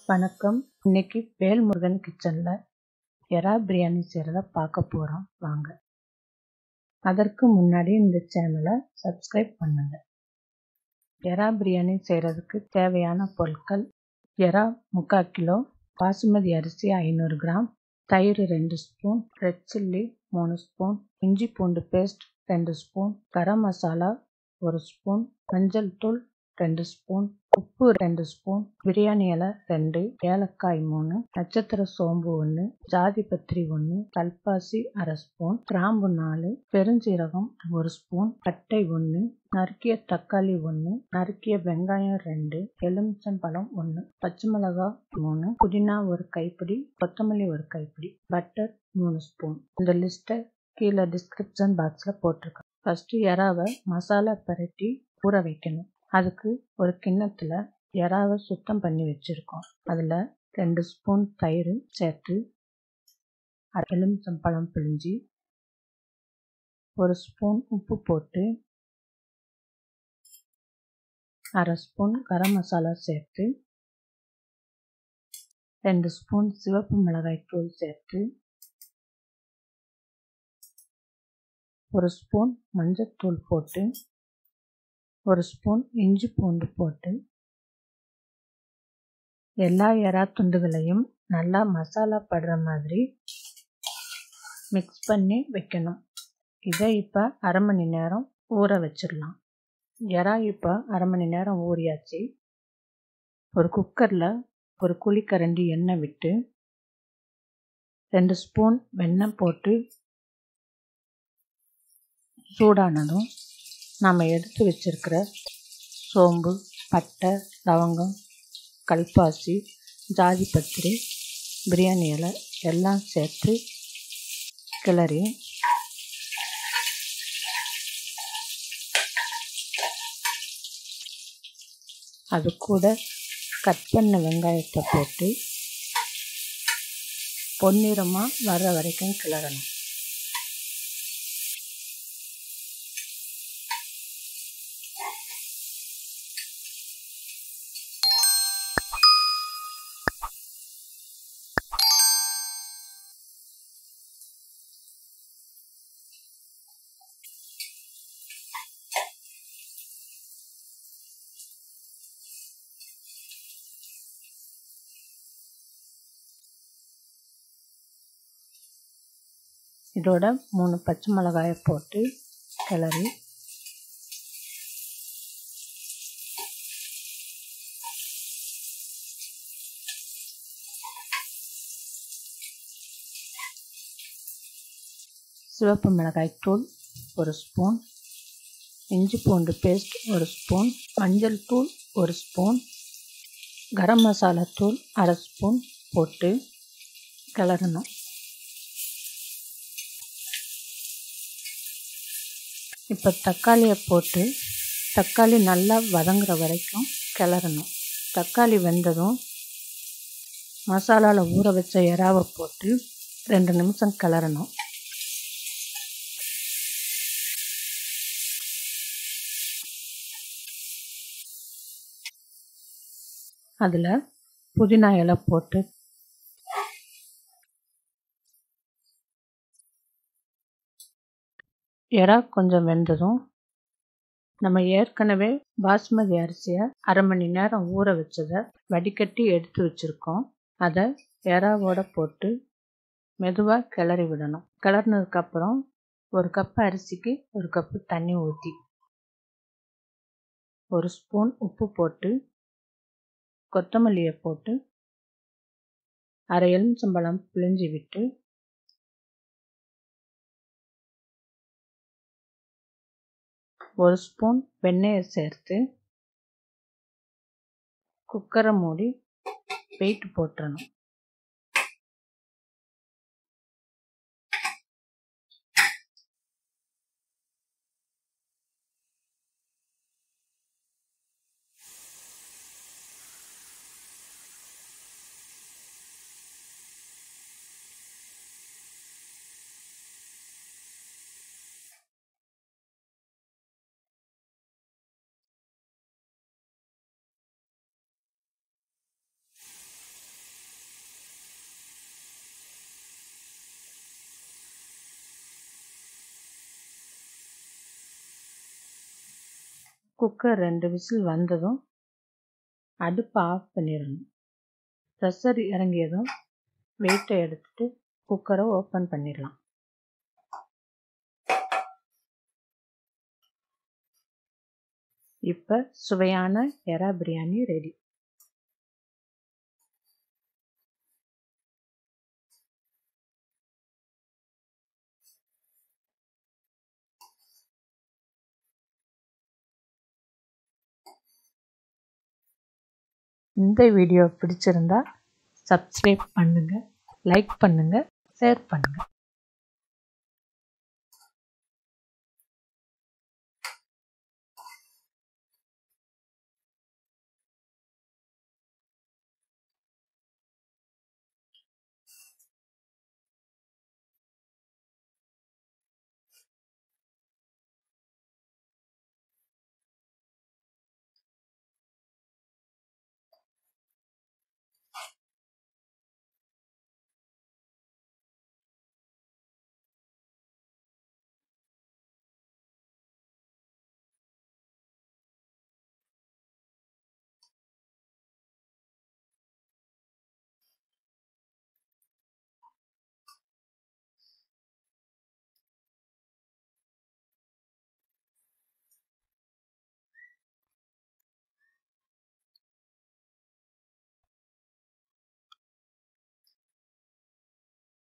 வணக்கம் இன்னைக்கு வேல்முருகன் கிச்சனில் எறா பிரியாணி செய்கிறத பார்க்க போகிறோம் வாங்க அதற்கு முன்னாடி இந்த சேனலை சப்ஸ்கிரைப் பண்ணுங்க எறா பிரியாணி செய்கிறதுக்கு தேவையான பொருட்கள் எறா முக்கால் கிலோ பாசுமதி அரிசி ஐநூறு கிராம் தயிர் ரெண்டு ஸ்பூன் ரெட் சில்லி மூணு ஸ்பூன் இஞ்சி பூண்டு பேஸ்ட் ரெண்டு ஸ்பூன் கரம் மசாலா ஒரு ஸ்பூன் மஞ்சள் தூள் ரெண்டு ஸ்பூன் உப்பு ரெண்டு ஸ்பூன் பிரியாணி இலை ரெண்டு ஏலக்காய் மூணு நட்சத்திர சோம்பு ஒன்று ஜாதி பத்திரி ஒன்று கல்பாசி அரை ஸ்பூன் கிராம்பு நாலு பெருஞ்சீரகம் ஒரு ஸ்பூன் பட்டை ஒன்று நறுக்கிய தக்காளி ஒன்று நறுக்கிய வெங்காயம் ரெண்டு எலுமிச்சம்பழம் ஒன்று பச்சை மிளகாய் மூணு புதினா ஒரு கைப்பிடி கொத்தமல்லி ஒரு கைப்பிடி பட்டர் மூணு ஸ்பூன் இந்த லிஸ்ட்டை கீழே டிஸ்கிரிப்ஷன் பாக்ஸில் போட்டிருக்கேன் ஃபஸ்ட்டு எறாவை மசாலா பரட்டி ஊற வைக்கணும் அதுக்கு ஒரு கிண்ணத்தில் எறாவை சுத்தம் பண்ணி வச்சுருக்கோம் அதில் ரெண்டு ஸ்பூன் தயிர் சேர்த்து எலுமிச்சம்பழம் பிழிஞ்சி ஒரு ஸ்பூன் உப்பு போட்டு அரை ஸ்பூன் கரம் மசாலா சேர்த்து ரெண்டு ஸ்பூன் சிவப்பு மிளகாய் தூள் சேர்த்து ஒரு ஸ்பூன் மஞ்சத்தூள் போட்டு ஒரு ஸ்பூன் இஞ்சி பூண்டு போட்டு எல்லா எறா துண்டுகளையும் நல்லா மசாலா படுற மாதிரி மிக்ஸ் பண்ணி வைக்கணும் இதை இப்போ அரை மணி நேரம் ஊற வச்சிடலாம் எறா இப்போ அரை மணி நேரம் ஊறியாச்சு ஒரு குக்கரில் ஒரு குழிக்கரண்டி எண்ணெய் விட்டு ரெண்டு ஸ்பூன் வெண்ணெய் போட்டு சூடானதும் நாம் எடுத்து வச்சிருக்கிற சோம்பு பட்டை லவங்கம் கல்பாசி ஜாதி பத்திரி பிரியாணி இலை எல்லாம் சேர்த்து கிளறி அது கூட கட் பண்ண வெங்காயத்தை போட்டு பொன்னிறமாக வர்ற வரைக்கும் கிளறணும் இதோட மூணு பச்சை மிளகாயை போட்டு கிளறி சிவப்பு மிளகாய் தூள் ஒரு ஸ்பூன் இஞ்சி பூண்டு பேஸ்ட் ஒரு ஸ்பூன் மஞ்சள் தூள் ஒரு ஸ்பூன் கரம் மசாலா தூள் அரை ஸ்பூன் போட்டு கிளறணும் இப்போ தக்காளியை போட்டு தக்காளி நல்லா வதங்குற வரைக்கும் கிளறணும் தக்காளி வெந்ததும் மசாலாவில் ஊற வச்ச எறாவை போட்டு ரெண்டு நிமிஷம் கிளறணும் அதில் புதினா இலை போட்டு எறா கொஞ்சம் வெந்ததும் நம்ம ஏற்கனவே பாஸ்மதி அரிசியை அரை மணி நேரம் ஊற வச்சதை வடிகட்டி எடுத்து வச்சுருக்கோம் அதை எறாவோட போட்டு மெதுவாக கிளறி விடணும் கிளறினதுக்கப்புறம் ஒரு கப்பு அரிசிக்கு ஒரு கப்பு தண்ணி ஊற்றி ஒரு ஸ்பூன் உப்பு போட்டு கொத்தமல்லியை போட்டு அரை எலுமிச்சம்பழம் பிழிஞ்சி விட்டு ஒரு ஸ்பூன் வெண்ணெயை சேர்த்து குக்கரை மூடி வெயிட் போட்டுறணும் குக்கர் ரெண்டு விசில் வந்ததும் அடுப்பை ஆஃப் பண்ணிடணும் ப்ரெஷர் இறங்கியதும் வெயிட்டை எடுத்துட்டு குக்கரை ஓப்பன் பண்ணிடலாம் இப்போ சுவையான எறா பிரியாணி ரெடி இந்த வீடியோ பிடிச்சிருந்தா சப்ஸ்கிரைப் பண்ணுங்கள் லைக் பண்ணுங்கள் ஷேர் பண்ணுங்கள்